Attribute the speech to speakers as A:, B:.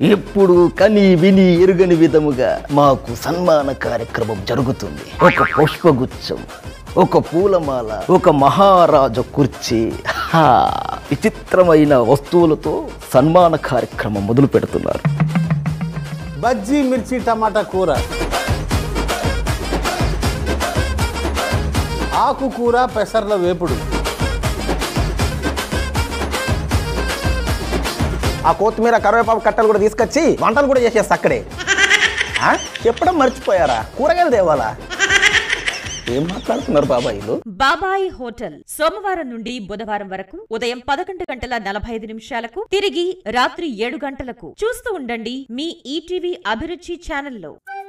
A: ఎప్పుడు కని విని ఎరుగని విధముగా మాకు సన్మాన కార్యక్రమం జరుగుతుంది ఒక పుష్పగుచ్చం ఒక పూలమాల ఒక మహారాజ కుర్చీ హా, విచిత్రమైన వస్తువులతో సన్మాన కార్యక్రమం మొదలు పెడుతున్నారు
B: బజ్జీ మిర్చి టమాటా కూర ఆకుకూర పెసర్ల వేపుడు
C: ఆ కొత్తిమీర కరివేపాకు కట్టలు కూడా తీసుకొచ్చి వంటలు కూడా చేసేస్తా అక్కడే ఆ? చెప్పడం మర్చిపోయారా కూరగాయలు తేవాలా ఏం మాట్లాడుతున్నారు బాబాయిలు
D: బాబాయ్ హోటల్ సోమవారం నుండి బుధవారం వరకు ఉదయం పదకొండు గంటల నలభై ఐదు నిమిషాలకు తిరిగి రాత్రి ఏడు గంటలకు చూస్తూ ఉండండి మీ ఈటీవీ అభిరుచి ఛానల్లో